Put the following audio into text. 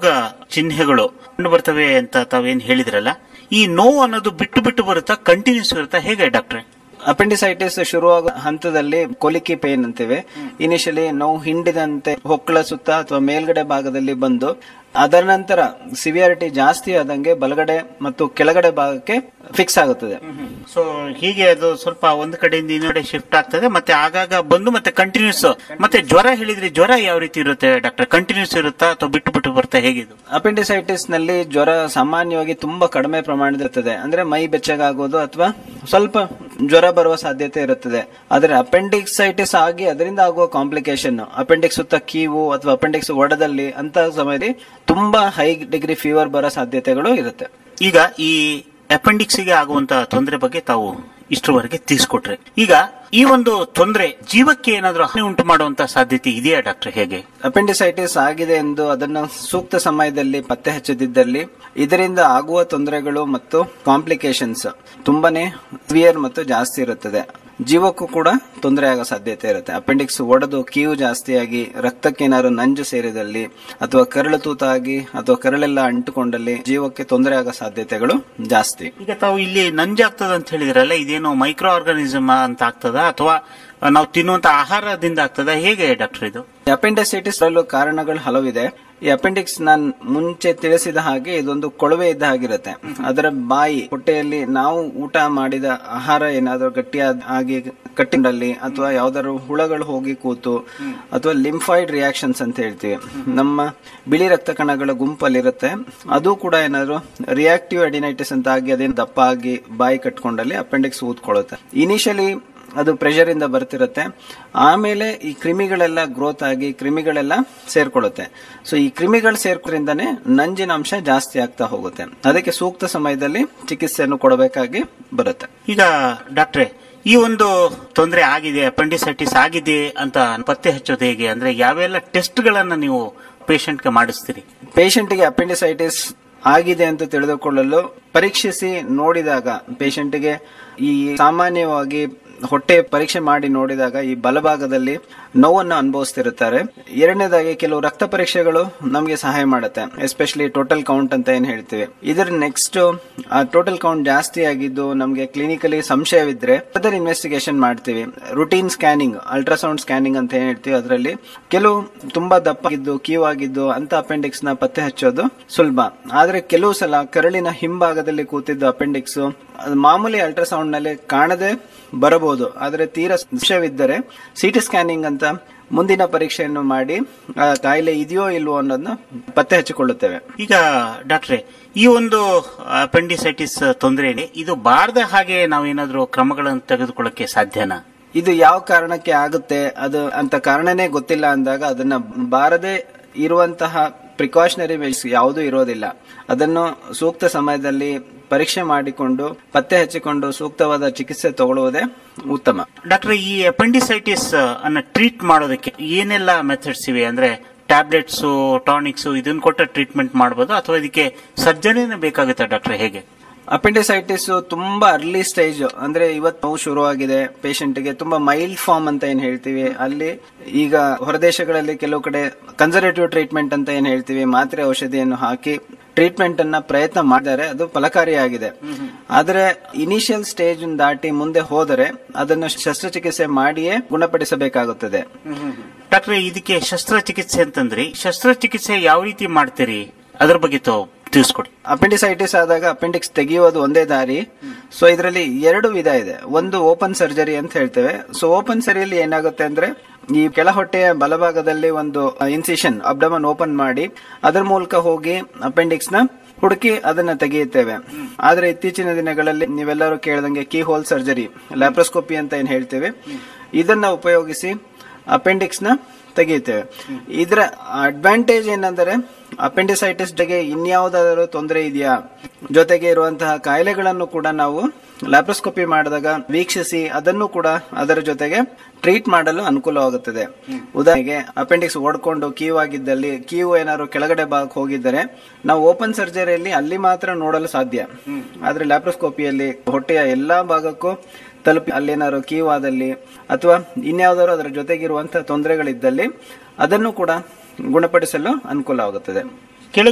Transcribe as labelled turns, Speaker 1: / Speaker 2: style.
Speaker 1: ರೋಗ ಚಿಹ್ನೆಗಳು ಕಂಡು ಬರ್ತವೆ ಅಂತ ತಾವೇನ್ ಹೇಳಿದ್ರಲ್ಲ ಈ ನೋವು ಅನ್ನೋದು ಬಿಟ್ಟು ಬಿಟ್ಟು ಬರುತ್ತಾ ಕಂಟಿನ್ಯೂಸ್ ಇರುತ್ತಾ ಹೇಗೆ ಡಾಕ್ಟ್ರೆ
Speaker 2: ಅಪೆಂಡಿಸೈಟಿಸ್ ಶುರುವಾಗುವ ಹಂತದಲ್ಲಿ ಕೊಲಿಕಿ ಪೇನ್ ಅಂತೀವಿ ಇನಿಷಿಯಲಿ ನೋವು ಹಿಂಡಿದಂತೆ ಹೊಕ್ಕಳ ಸುತ್ತ ಅಥವಾ ಮೇಲ್ಗಡೆ ಭಾಗದಲ್ಲಿ ಬಂದು ಅದರ ನಂತರ ಸಿವಿಯಾರಿಟಿ ಜಾಸ್ತಿ ಆದಂಗೆ ಬಲಗಡೆ ಮತ್ತು ಕೆಳಗಡೆ ಭಾಗಕ್ಕೆ ಫಿಕ್ಸ್ ಆಗುತ್ತದೆ
Speaker 1: ಸೊ ಹೀಗೆ ಅದು ಸ್ವಲ್ಪ ಒಂದು ಕಡೆಯಿಂದ ಇನ್ನೊಂದು ಕಡೆ ಶಿಫ್ಟ್ ಆಗ್ತದೆ ಮತ್ತೆ ಆಗಾಗ ಬಂದು ಮತ್ತೆ ಕಂಟಿನ್ಯೂಸ್ ಮತ್ತೆ ಜ್ವರ ಹೇಳಿದ್ರಿ ಜ್ವರ ಯಾವ ರೀತಿ ಇರುತ್ತೆ ಡಾಕ್ಟರ್ ಕಂಟಿನ್ಯೂಸ್ ಇರುತ್ತಾ ಅಥವಾ ಬಿಟ್ಟು ಬಿಟ್ಟು ಬರುತ್ತಾ ಹೇಗಿದು
Speaker 2: ಅಪೆಂಡಿಸೈಟಿಸ್ ನಲ್ಲಿ ಜ್ವರ ಸಾಮಾನ್ಯವಾಗಿ ತುಂಬಾ ಕಡಿಮೆ ಪ್ರಮಾಣದಲ್ಲಿರುತ್ತದೆ ಅಂದ್ರೆ ಮೈ ಬೆಚ್ಚಗಾಗೋದು ಅಥವಾ ಸ್ವಲ್ಪ ಜ್ವರ ಬರುವ ಸಾಧ್ಯತೆ ಇರುತ್ತದೆ ಆದರೆ ಅಪೆಂಡಿಕ್ಸೈಟಿಸ್ ಆಗಿ ಅದರಿಂದ ಆಗುವ ಕಾಂಪ್ಲಿಕೇಶನ್ ಅಪೆಂಡಿಕ್ಸ್ ಸುತ್ತ ಕೀವು ಅಥವಾ ಅಪೆಂಡಿಕ್ಸ್ ಒಡದಲ್ಲಿ ಅಂತ ಸಮಯದಲ್ಲಿ ತುಂಬಾ ಹೈ ಡಿಗ್ರಿ ಫೀವರ್ ಬರೋ ಸಾಧ್ಯತೆಗಳು ಇರುತ್ತೆ
Speaker 1: ಈಗ ಈ ಅಪೆಂಡಿಕ್ಸ್ ಗೆ ಆಗುವಂತ ತೊಂದರೆ ಬಗ್ಗೆ ತಾವು ಇಷ್ಟರವರೆಗೆ ತಿಳಿಸ್ಕೊಟ್ರೆ ಈಗ ಈ ಒಂದು ತೊಂದರೆ ಜೀವಕ್ಕೆ ಏನಾದ್ರೂ ಹಾನಿ ಉಂಟು ಮಾಡುವಂತ ಸಾಧ್ಯತೆ ಇದೆಯಾ ಡಾಕ್ಟರ್ ಹೇಗೆ
Speaker 2: ಅಪೆಂಡಿಸೈಟಿಸ್ ಆಗಿದೆ ಎಂದು ಅದನ್ನು ಸೂಕ್ತ ಸಮಯದಲ್ಲಿ ಪತ್ತೆ ಹಚ್ಚದಿದ್ದಲ್ಲಿ ಇದರಿಂದ ಆಗುವ ತೊಂದರೆಗಳು ಮತ್ತು ಕಾಂಪ್ಲಿಕೇಶನ್ಸ್ ತುಂಬಾನೇ ಸಿವಿಯರ್ ಮತ್ತು ಜಾಸ್ತಿ ಇರುತ್ತದೆ ಜೀವಕ್ಕೂ ಕೂಡ ತೊಂದರೆ ಆಗೋ ಸಾಧ್ಯತೆ ಇರುತ್ತೆ ಅಪೆಂಡಿಕ್ಸ್ ಒಡೆದು ಕೀವು ಜಾಸ್ತಿಯಾಗಿ ರಕ್ತಕ್ಕೇನಾದ್ರು ನಂಜು ಸೇರಿದಲ್ಲಿ ಅಥವಾ ಕರಳು ತೂತಾಗಿ ಅಥವಾ ಕರಳೆಲ್ಲ ಅಂಟುಕೊಂಡಲ್ಲಿ ಜೀವಕ್ಕೆ ತೊಂದರೆ ಆಗೋ ಸಾಧ್ಯತೆಗಳು ಜಾಸ್ತಿ
Speaker 1: ಈಗ ತಾವು ಇಲ್ಲಿ ನಂಜಾಗ್ತದ ಅಂತ ಹೇಳಿದ್ರಲ್ಲ ಇದೇನು ಮೈಕ್ರೋ ಆರ್ಗಾನಿಸಮ್ ಅಂತ ಆಗ್ತದ ಅಥವಾ ನಾವು ತಿನ್ನುವಂತ ಆಹಾರದಿಂದ ಆಗ್ತದ ಹೇಗೆ ಡಾಕ್ಟರ್ ಇದು
Speaker 2: ಅಪೆಂಡಿಸೈಟಿಸ್ ಬರಲು ಕಾರಣಗಳು ಹಲವಿದೆ ಈ ಅಪೆಂಡಿಕ್ಸ್ ನಾನ್ ಮುಂಚೆ ತಿಳಿಸಿದ ಹಾಗೆ ಇದೊಂದು ಕೊಳವೆ ಇದ್ದ ಹಾಗಿರುತ್ತೆ ಅದರ ಬಾಯಿ ಹೊಟ್ಟೆಯಲ್ಲಿ ನಾವು ಊಟ ಮಾಡಿದ ಆಹಾರ ಏನಾದರೂ ಗಟ್ಟಿಯಾದ ಆಗಿ ಕಟ್ಟಿನಲ್ಲಿ ಅಥವಾ ಯಾವ್ದಾದ್ರು ಹುಳಗಳು ಹೋಗಿ ಕೂತು ಅಥವಾ ಲಿಂಫಾಯ್ಡ್ ರಿಯಾಕ್ಷನ್ಸ್ ಅಂತ ಹೇಳ್ತೀವಿ ನಮ್ಮ ಬಿಳಿ ರಕ್ತ ಕಣಗಳ ಗುಂಪಲ್ಲಿರುತ್ತೆ ಅದು ಕೂಡ ಏನಾದ್ರು ರಿಯಾಕ್ಟಿವ್ ಅಡಿನೈಟಿಸ್ ಅಂತ ಆಗಿ ಅದೇನು ದಪ್ಪ ಆಗಿ ಬಾಯಿ ಕಟ್ಕೊಂಡಲ್ಲಿ ಅಪೆಂಡಿಕ್ಸ್ ಊದ್ಕೊಳ್ಳುತ್ತೆ ಇನಿಷಿಯಲಿ ಅದು ಪ್ರೆಷರ್ ಇಂದ ಬರ್ತಿರುತ್ತೆ ಆಮೇಲೆ ಈ ಕ್ರಿಮಿಗಳೆಲ್ಲ ಗ್ರೋತ್ ಆಗಿ ಕ್ರಿಮಿಗಳೆಲ್ಲ ಸೇರ್ಕೊಳ್ಳುತ್ತೆ ಸೊ ಈ ಕ್ರಿಮಿಗಳು ಸೇರ್ಕೋದ್ರಿಂದಾನೇ ನಂಜಿನ ಅಂಶ ಜಾಸ್ತಿ ಆಗ್ತಾ ಹೋಗುತ್ತೆ ಅದಕ್ಕೆ ಸೂಕ್ತ ಸಮಯದಲ್ಲಿ ಚಿಕಿತ್ಸೆಯನ್ನು ಕೊಡಬೇಕಾಗಿ ಬರುತ್ತೆ
Speaker 1: ಈಗ ಡಾಕ್ಟ್ರೆ ಈ ಒಂದು ತೊಂದರೆ ಆಗಿದೆ ಅಪೆಂಡಿಸೈಟಿಸ್ ಆಗಿದೆ ಅಂತ ಪತ್ತೆ ಹಚ್ಚೋದು ಹೇಗೆ ಅಂದ್ರೆ ಯಾವೆಲ್ಲ ಟೆಸ್ಟ್ ಗಳನ್ನ ನೀವು ಪೇಷಂಟ್ಗೆ ಮಾಡಿಸ್ತೀರಿ
Speaker 2: ಪೇಷಂಟ್ಗೆ ಅಪೆಂಡಿಸೈಟಿಸ್ ಆಗಿದೆ ಅಂತ ತಿಳಿದುಕೊಳ್ಳಲು ಪರೀಕ್ಷಿಸಿ ನೋಡಿದಾಗ ಪೇಷಂಟ್ಗೆ ಈ ಸಾಮಾನ್ಯವಾಗಿ ಹೊಟ್ಟೆ ಪರೀಕ್ಷೆ ಮಾಡಿ ನೋಡಿದಾಗ ಈ ಬಲಭಾಗದಲ್ಲಿ ನೋವನ್ನು ಅನುಭವಿಸ್ತಿರುತ್ತಾರೆ ಎರಡನೇದಾಗಿ ಕೆಲವು ರಕ್ತ ಪರೀಕ್ಷೆಗಳು ನಮಗೆ ಸಹಾಯ ಮಾಡುತ್ತೆ ಎಸ್ಪೆಷಲಿ ಟೋಟಲ್ ಕೌಂಟ್ ಅಂತ ಏನ್ ಹೇಳ್ತೀವಿ ಇದರ ನೆಕ್ಸ್ಟ್ ಆ ಟೋಟಲ್ ಕೌಂಟ್ ಜಾಸ್ತಿ ಆಗಿದ್ದು ನಮಗೆ ಕ್ಲಿನಿಕಲಿ ಸಂಶಯವಿದ್ರೆ ಫರ್ದರ್ ಇನ್ವೆಸ್ಟಿಗೇಷನ್ ಮಾಡ್ತೀವಿ ರುಟೀನ್ ಸ್ಕ್ಯಾನಿಂಗ್ ಅಲ್ಟ್ರಾಸೌಂಡ್ ಸ್ಕ್ಯಾನಿಂಗ್ ಅಂತ ಏನ್ ಹೇಳ್ತೀವಿ ಅದರಲ್ಲಿ ಕೆಲವು ತುಂಬಾ ದಪ್ಪಾಗಿದ್ದು ಕೀವ್ ಆಗಿದ್ದು ಅಂತ ಅಪೆಂಡಿಕ್ಸ್ ನ ಪತ್ತೆ ಹಚ್ಚೋದು ಸುಲಭ ಆದ್ರೆ ಕೆಲವು ಸಲ ಕರಳಿನ ಹಿಂಭಾಗದಲ್ಲಿ ಕೂತಿದ್ದು ಅಪೆಂಡಿಕ್ಸ್ ಅದು ಮಾಮೂಲಿ ಅಲ್ಟ್ರಾಸೌಂಡ್ ನಲ್ಲಿ ಕಾಣದೆ ಬರಬಹುದು ಆದ್ರೆ ತೀರಾ ಸಂಶಯವಿದ್ದರೆ ಸಿಟಿ ಸ್ಕ್ಯಾನಿಂಗ್ ಅಂತ ಮುಂದಿನ ಪರೀಕ್ಷೆಯನ್ನು ಮಾಡಿ ಆ ಕಾಯಿಲೆ ಇದೆಯೋ ಇಲ್ವೋ ಅನ್ನೋದನ್ನ ಪತ್ತೆ ಹಚ್ಚಿಕೊಳ್ಳುತ್ತೇವೆ
Speaker 1: ಈಗ ಡಾಕ್ಟ್ರೆ ಈ ಒಂದು ಅಪೆಂಡಿಸೈಟಿಸ್ ತೊಂದರೆ ಇದು ಬಾರದ ಹಾಗೆ ನಾವೇನಾದ್ರೂ ಕ್ರಮಗಳನ್ನು ತೆಗೆದುಕೊಳ್ಳಕ್ಕೆ ಸಾಧ್ಯನಾ
Speaker 2: ಇದು ಯಾವ ಕಾರಣಕ್ಕೆ ಆಗುತ್ತೆ ಅದು ಅಂತ ಕಾರಣನೇ ಗೊತ್ತಿಲ್ಲ ಅಂದಾಗ ಅದನ್ನ ಬಾರದೆ ಇರುವಂತಹ ಪ್ರಿಕಾಷನರಿ ಮೆಜರ್ಸ್ ಯಾವುದೂ ಇರೋದಿಲ್ಲ ಅದನ್ನು ಸೂಕ್ತ ಸಮಯದಲ್ಲಿ ಪರೀಕ್ಷೆ ಮಾಡಿಕೊಂಡು ಪತ್ತೆ ಹಚ್ಚಿಕೊಂಡು ಸೂಕ್ತವಾದ ಚಿಕಿತ್ಸೆ ತಗೊಳ್ಳುವುದೇ ಉತ್ತಮ
Speaker 1: ಡಾಕ್ಟ್ರೆ ಈ ಅಪೆಂಡಿಸೈಟಿಸ್ ಅನ್ನ ಟ್ರೀಟ್ ಮಾಡೋದಕ್ಕೆ ಏನೆಲ್ಲ ಮೆಥಡ್ಸ್ ಇವೆ ಅಂದ್ರೆ ಟ್ಯಾಬ್ಲೆಟ್ಸ್ ಟಾನಿಕ್ಸ್ ಇದನ್ನ ಕೊಟ್ಟ ಟ್ರೀಟ್ಮೆಂಟ್ ಮಾಡಬಹುದು ಅಥವಾ ಇದಕ್ಕೆ ಸರ್ಜರಿನೇ ಬೇಕಾಗುತ್ತೆ ಡಾಕ್ಟ್ರೆ ಹೇಗೆ
Speaker 2: ಅಪೆಂಡಿಸೈಟಿಸ್ ತುಂಬಾ ಅರ್ಲಿ ಸ್ಟೇಜ್ ಅಂದ್ರೆ ಇವತ್ತು ನೋವು ಶುರುವಾಗಿದೆ ಗೆ ತುಂಬಾ ಮೈಲ್ಡ್ ಫಾರ್ಮ್ ಅಂತ ಏನ್ ಹೇಳ್ತೀವಿ ಅಲ್ಲಿ ಈಗ ಹೊರದೇಶಗಳಲ್ಲಿ ಕೆಲವು ಕಡೆ ಕನ್ಸರ್ವೇಟಿವ್ ಟ್ರೀಟ್ಮೆಂಟ್ ಅಂತ ಏನ್ ಹೇಳ್ತೀವಿ ಮಾತ್ರೆ ಔಷಧಿಯನ್ನು ಹಾಕಿ ಟ್ರೀಟ್ಮೆಂಟ್ ಅನ್ನ ಪ್ರಯತ್ನ ಮಾಡಿದರೆ ಅದು ಫಲಕಾರಿಯಾಗಿದೆ ಆದ್ರೆ ಇನಿಷಿಯಲ್ ಸ್ಟೇಜ್ ದಾಟಿ ಮುಂದೆ ಹೋದರೆ ಅದನ್ನು ಶಸ್ತ್ರಚಿಕಿತ್ಸೆ ಮಾಡಿಯೇ ಗುಣಪಡಿಸಬೇಕಾಗುತ್ತದೆ
Speaker 1: ಡಾಕ್ಟ್ರೆ ಇದಕ್ಕೆ ಶಸ್ತ್ರಚಿಕಿತ್ಸೆ ಅಂತಂದ್ರಿ ಶಸ್ತ್ರಚಿಕಿತ್ಸೆ ಯಾವ ರೀತಿ ಮಾಡ್ತೀರಿ ಅದ್ರ ಬಗ್ಗೆ ತಾವು ತಿಳಿಸ್ಕೊಡಿ
Speaker 2: ಅಪೆಂಡಿಸೈಟಿಸ್ ಆದಾಗ ಅಪೆಂಡಿಕ್ಸ್ ತೆಗೆಯುವುದು ಒಂದೇ ದಾರಿ ಸೊ ಇದರಲ್ಲಿ ಎರಡು ವಿಧ ಇದೆ ಒಂದು ಓಪನ್ ಸರ್ಜರಿ ಅಂತ ಹೇಳ್ತೇವೆ ಸೊ ಓಪನ್ ಸರ್ಜರಿಯಲ್ಲಿ ಏನಾಗುತ್ತೆ ಅಂದ್ರೆ ಈ ಕೆಳ ಹೊಟ್ಟೆಯ ಬಲಭಾಗದಲ್ಲಿ ಒಂದು ಇನ್ಸಿಷನ್ ಅಬ್ಡಮನ್ ಓಪನ್ ಮಾಡಿ ಅದರ ಮೂಲಕ ಹೋಗಿ ಅಪೆಂಡಿಕ್ಸ್ ನ ಹುಡುಕಿ ಅದನ್ನ ತೆಗೆಯುತ್ತೇವೆ ಆದ್ರೆ ಇತ್ತೀಚಿನ ದಿನಗಳಲ್ಲಿ ನೀವೆಲ್ಲರೂ ಕೇಳ್ದಂಗೆ ಕೀ ಹೋಲ್ ಸರ್ಜರಿ ಲ್ಯಾಪ್ರೋಸ್ಕೋಪಿ ಅಂತ ಏನ್ ಹೇಳ್ತೇವೆ ಇದನ್ನ ಉಪಯೋಗಿಸಿ ಅಪೆಂಡಿಕ್ಸ್ ನ ತೆಗೆಯುತ್ತೇವೆ ಇದರ ಅಡ್ವಾಂಟೇಜ್ ಏನಂದ್ರೆ ಅಪೆಂಡಿಸೈಟಿಸ್ ಜೊತೆಗೆ ಇನ್ಯಾವುದಾದರೂ ತೊಂದರೆ ಇದೆಯಾ ಜೊತೆಗೆ ಇರುವಂತಹ ಕಾಯಿಲೆಗಳನ್ನು ಕೂಡ ನಾವು ಲ್ಯಾಪ್ರೋಸ್ಕೋಪಿ ಮಾಡಿದಾಗ ವೀಕ್ಷಿಸಿ ಅದನ್ನು ಕೂಡ ಅದರ ಜೊತೆಗೆ ಟ್ರೀಟ್ ಮಾಡಲು ಅನುಕೂಲವಾಗುತ್ತದೆ ಉದಾಹರಣೆಗೆ ಅಪೆಂಡಿಕ್ಸ್ ಓಡ್ಕೊಂಡು ಕೀವ್ ಆಗಿದ್ದಲ್ಲಿ ಕೀವು ಏನಾದ್ರು ಕೆಳಗಡೆ ಭಾಗಕ್ಕೆ ಹೋಗಿದ್ದರೆ ನಾವು ಓಪನ್ ಸರ್ಜರಿಯಲ್ಲಿ ಅಲ್ಲಿ ಮಾತ್ರ ನೋಡಲು ಸಾಧ್ಯ ಆದ್ರೆ ಲ್ಯಾಪ್ರೋಸ್ಕೋಪಿಯಲ್ಲಿ ಹೊಟ್ಟೆಯ ಎಲ್ಲಾ ಭಾಗಕ್ಕೂ ತಲುಪಿ ಅಲ್ಲೇನಾದ್ರು ಕೀವ್ ಆದಲ್ಲಿ ಅಥವಾ ಇನ್ಯಾವುದಾದ್ರು ಅದರ ಜೊತೆಗಿರುವಂತಹ ತೊಂದರೆಗಳಿದ್ದಲ್ಲಿ ಅದನ್ನು ಕೂಡ ಗುಣಪಡಿಸಲು ಅನುಕೂಲವಾಗುತ್ತದೆ